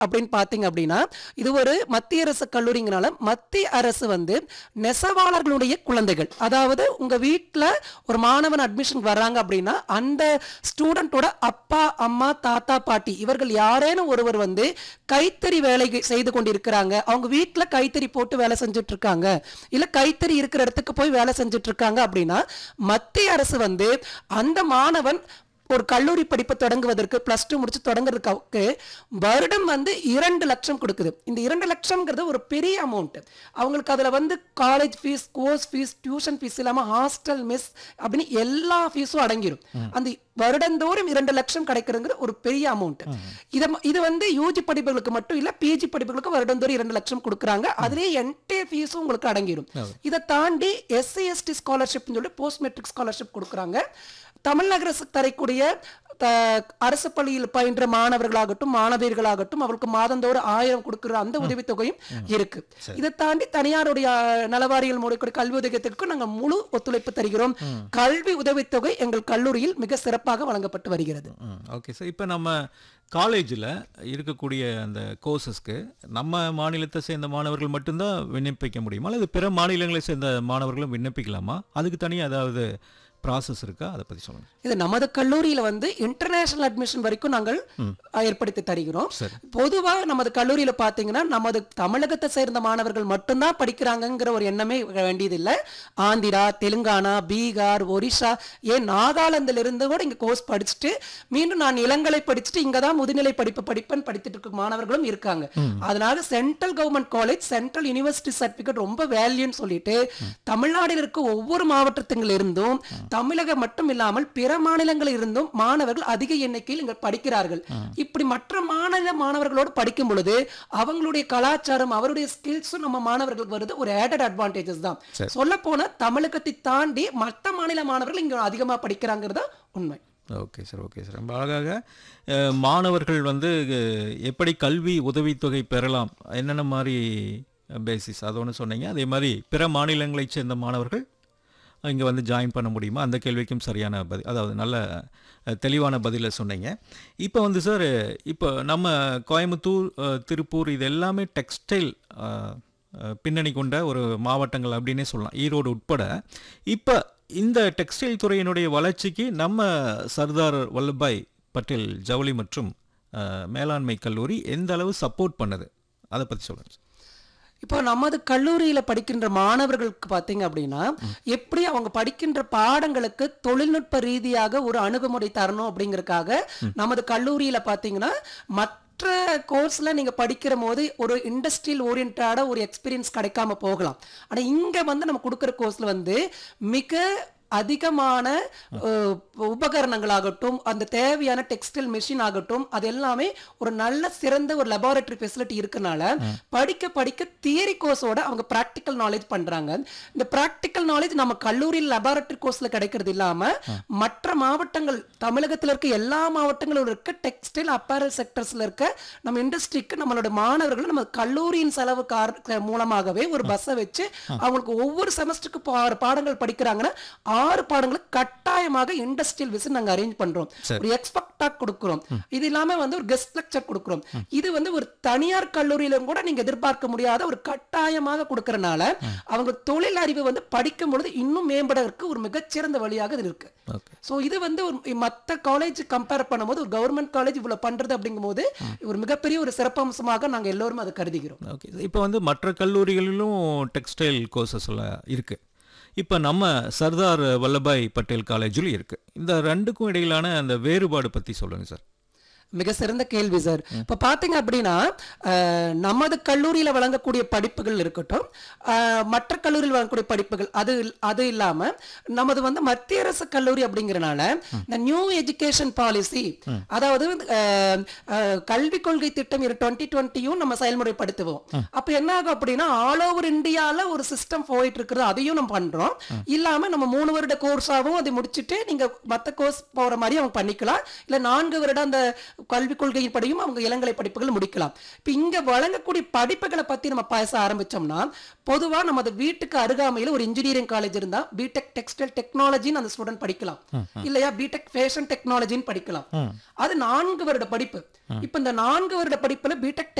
அப்படின்னு பார்த்தீங்க அப்படின்னா இது ஒரு மத்திய அரசு கல்லூரிங்கனால மத்திய அரசு வந்து நெசவாளர்களுடைய குழந்தைகள் அதாவது உங்க வீட்டில் ஒரு மாணவன் அட்மிஷன் வர்றாங்க அப்படின்னா அந்த ஸ்டூடெண்ட்டோட அப்பா அம்மா தாத்தா பாட்டி இவர்கள் யாரேனும் ஒருவர் வந்து கைத்தறி வேலை செய்து கொண்டிருக்கிறாங்க அவங்க வீட்டில் கைத்தறி போட்டு வேலை செஞ்சுட்டு இருக்காங்க இல்ல கைத்தறி இருக்கிற இடத்துக்கு போய் வேலை செஞ்சுட்டு இருக்காங்க அப்படின்னா மத்திய அரசு வந்து அந்த மாணவன் ஒரு கல்லூரி படிப்பு தொடங்குவதற்கு பிளஸ் டூ முடிச்சு தொடங்குறதுக்கு வருடம் வந்து இரண்டு லட்சம் கொடுக்குது இந்த இரண்டு லட்சம்ங்கிறது ஒரு பெரிய அமௌண்ட் அவங்களுக்கு அதுல வந்து college fees course fees tuition fees இல்லாம ஹாஸ்டல் மிஸ் அப்படின்னு எல்லா ஃபீஸும் அடங்கிடும் அந்த வருடந்தோறும் இரண்டு லட்சம் கிடைக்கிறதுங்கிற ஒரு பெரிய அமௌண்ட் இத இது வந்து யூஜி படிப்புகளுக்கு மட்டும் இல்ல பிஜி படிப்புகளுக்கு வருடந்தோறும் இரண்டு லட்சம் கொடுக்குறாங்க அதுலயே என்டே ஃபீஸும் உங்களுக்கு அடங்கிடும் இதை தாண்டி எஸ்சி எஸ்டி ஸ்காலர்ஷிப்னு சொல்லி போஸ்ட் மெட்ரிக் ஸ்காலர்ஷிப் கொடுக்குறாங்க தமிழக அரசு தரக்கூடிய த- அரசு பள்ளியில் பயின்ற மாணவர்களாகட்டும் மாணவியர்களாகட்டும் அவர்களுக்கு மாதந்தோறும் ஆயிரம் கொடுக்கிற அந்த உதவித்தொகையும் இருக்கு இதை தாண்டி தனியாருடைய அஹ், நலவாரியில் மூடக்கூடிய கல்வி உதவித்தொகைக்கும் நாங்கள் முழு ஒத்துழைப்பு தருகிறோம் கல்வி உதவித்தொகை எங்கள் கல்லூரியில் மிக சிறப்பாக வழங்கப்பட்டு வருகிறது ஓகே சார் இப்போ நம்ம காலேஜில் இருக்கக்கூடிய அந்த கோர்சஸ்க்கு நம்ம மாநிலத்தை சேர்ந்த மாணவர்கள் மட்டும்தான் விண்ணப்பிக்க முடியுமா அல்லது பிற மாநிலங்களை சேர்ந்த மாணவர்களும் விண்ணப்பிக்கலாமா அதுக்கு தனியாக ஏதாவது ப்ராசஸ் இருக்கா அதை பற்றி சொல்லுங்கள் இது நமது கல்லூரியில வந்து இன்டர்நேஷனல் அட்மிஷன் வரைக்கும் நாங்கள் அஹ், ஏற்படுத்தி தருகிறோம் சரி. பொதுவா நமது கல்லூரியில பாத்தீங்கன்னா நமது தமிழகத்தை சேர்ந்த மாணவர்கள் மட்டும்தான் படிக்கிறாங்கங்கிற ஒரு எண்ணமே வேண்டியதில்லை ஆந்திரா தெலுங்கானா பீகார் ஒரிஷா ஏன் நாகாலாந்துல இருந்து கூட இங்க கோர்ஸ் படிச்சுட்டு மீண்டும் நான் இளங்கலை படிச்சுட்டு இங்க தான் முதுநிலை படிப்பு படிப்பேன் படித்துட்டு இருக்க மாணவர்களும் இருக்காங்க அதனால central government college central university certificate ரொம்ப வேல்யூன்னு சொல்லிட்டு தமிழ்நாட்டில் இருக்க ஒவ்வொரு மாவட்டத்தில் இருந்தும் தமிழகம் மட்டும் இல்லாமல் பிற மாநிலங்களில் இருந்தும் மாணவர்கள் அதிக எண்ணிக்கையில் இங்க படிக்கிறார்கள் இப்படி மற்ற மாநில மாணவர்களோடு படிக்கும் பொழுது அவங்களுடைய கலாச்சாரம் அவருடைய ஸ்கில்ஸும் நம்ம மாணவர்களுக்கு வருது ஒரு ஆடட் அட்வான்டேஜஸ் தான் சொல்ல போனா தமிழகத்தை தாண்டி மற்ற மாநில மாணவர்கள் இங்க அதிகமா படிக்கிறாங்கிறது உண்மை ஓகே சார் ஓகே சார் ரொம்ப அழகாக அஹ், மாணவர்கள் வந்து அஹ், எப்படி கல்வி உதவித்தொகை பெறலாம் என்னென்ன மாதிரி பேசிஸ் அது ஒன்று சொன்னீங்க அதே மாதிரி பிற மாநிலங்களைச் சேர்ந்த மாணவர்கள் இங்கே வந்து ஜாயின் பண்ண முடியுமா அந்த கேள்விக்கும் சரியான பதில் அதாவது நல்ல அஹ், தெளிவான பதிலை சொன்னீங்க இப்போ வந்து சார் இப்போ நம்ம கோயம்புத்தூர் அஹ், திருப்பூர் இது எல்லாமே டெக்ஸ்டைல் பின்னணி கொண்ட ஒரு மாவட்டங்கள் அப்படின்னே சொல்லலாம் ஈரோடு உட்பட இப்போ இந்த டெக்ஸ்டைல் துறையினுடைய வளர்ச்சிக்கு நம்ம சர்தார் வல்லபாய் பட்டேல் ஜவுளி மற்றும் அஹ், மேலாண்மை கல்லூரி எந்த அளவு சப்போர்ட் பண்ணுது அதை பற்றி சொல்லுங்கள் இப்போ நமது கல்லூரியில படிக்கின்ற மாணவர்களுக்கு பார்த்தீங்க அப்படின்னா எப்படி அவங்க படிக்கின்ற பாடங்களுக்கு தொழில்நுட்ப ரீதியாக ஒரு அணுகுமுறை தரணும் அப்படிங்கறதுக்காக நமது கல்லூரியில பார்த்தீங்கன்னா மற்ற கோர்ஸ்ல நீங்க படிக்கிற போது ஒரு இண்டஸ்ட்ரியல் ஓரியன்டான ஒரு எக்ஸ்பீரியன்ஸ் கிடைக்காம போகலாம் ஆனா இங்க வந்து நம்ம கொடுக்குற கோர்ஸ்ல வந்து மிக அதிகமான அஹ், உபகரணங்களாகட்டும் அந்த தேவையான டெக்ஸ்டைல் மெஷின் ஆகட்டும் அது எல்லாமே ஒரு நல்ல சிறந்த ஒரு லெபார்டரி ஃபெசிலிட்டி இருக்கனால படிக்க படிக்க தியரி கோர்ஸோட அவங்க ப்ராக்டிக்கல் நாலேஜ் பண்றாங்க இந்த ப்ராக்டிக்கல் நாலேஜ் நம்ம கல்லூரியில் லெபார்டரி கோர்ஸ்ல கிடைக்கிறது இல்லாம மற்ற மாவட்டங்கள் தமிழகத்துல இருக்க எல்லா மாவட்டங்களும் இருக்க டெக்ஸ்டைல் அப்பேரல் செக்டர்ஸ்ல இருக்க நம்ம இண்டஸ்ட்ரிக்கு நம்மளோட மாணவர்கள் நம்ம கல்லூரியின் செலவு கார மூலமாகவே ஒரு பஸ்ஸை வச்சு அவங்களுக்கு ஒவ்வொரு செமஸ்டருக்கு பாடங்கள் படிக்கிறாங்கன்னா ஆறு பாடங்களுக்கு கட்டாயமாக இண்டஸ்ட்ரியல் விசிட் நாங்க அரேஞ்ச் பண்றோம் ஒரு எக்ஸ்பெக்டா கொடுக்குறோம் இது இல்லாம வந்து ஒரு கெஸ்ட் லெக்சர் கொடுக்குறோம் இது வந்து ஒரு தனியார் கல்லூரியிலும் கூட நீங்க எதிர்பார்க்க முடியாத ஒரு கட்டாயமாக கொடுக்கறனால அவங்க தொழில் அறிவு வந்து படிக்கும் பொழுது இன்னும் மேம்படுறதுக்கு ஒரு மிகச்சிறந்த வழியாக இது இருக்கு ஓகே சோ இது வந்து ஒரு மத்த காலேஜ் கம்பேர் பண்ணும்போது ஒரு கவர்மெண்ட் காலேஜ் இவ்வளவு பண்றது அப்படிங்கும்போது ஒரு மிகப்பெரிய ஒரு சிறப்பம்சமாக நாங்க எல்லோரும் அதை கருதுகிறோம் ஓகே இப்போ வந்து மற்ற கல்லூரிகளிலும் டெக்ஸ்டைல் கோர்சஸ் எல்லாம் இருக்கு இப்போ நம்ம சர்தார் வல்லபாய் பட்டேல் காலேஜில் இருக்கு இந்த ரெண்டுக்கும் இடையிலான அந்த வேறுபாடு பற்றி சொல்லுங்க சார் மிக சிறந்த கேள்வி சார் இப்ப பாத்தீங்க அப்படின்னா அஹ், நமது கல்லூரியில வழங்கக்கூடிய படிப்புகள் இருக்கட்டும் அஹ், மற்ற கல்லூரியில் வழங்கக்கூடிய படிப்புகள் அது இல்- அது இல்லாம நமது வந்து மத்திய அரசு கல்லூரி அப்படிங்கறனால இந்த நியூ எஜுகேஷன் பாலிசி அதாவது அஹ், அஹ், கல்விக் கொள்கை திட்டம் டுவெண்ட்டி டுவெண்ட்டியும் நம்ம செயல்முறைப்படுத்துவோம் அப்ப என்ன ஆகும் அப்படின்னா ஆல் ஓவர் இந்தியால ஒரு சிஸ்டம் போயிட்டு இருக்கிறது அதையும் நம்ம பண்றோம் இல்லாம நம்ம மூணு வருட கோர்ஸாவும் அதை முடிச்சுட்டு நீங்க மத்த கோர்ஸ் போற மாதிரி அவங்க பண்ணிக்கலாம் இல்ல நான்கு வருடம் அந்த கல்விக் கொள்கையின்படியும் அவங்க இளங்கலை படிப்புகள் முடிக்கலாம் இப்போ இங்க வழங்கக்கூடிய படிப்புகளை பத்தி நம்ம பேச ஆரம்பிச்சோம்னா பொதுவா நமது வீட்டுக்கு அருகாமையில ஒரு இன்ஜினியரிங் காலேஜ் இருந்தா பிடெக் டெக்ஸ்டைல் டெக்னாலஜின்னு அந்த ஸ்டூடெண்ட் படிக்கலாம் இல்லையா பிடெக் ஃபேஷன் டெக்னாலஜின்னு படிக்கலாம் அது நான்கு வருட படிப்பு இப்ப இந்த நான்கு வருட படிப்புல பிடெக்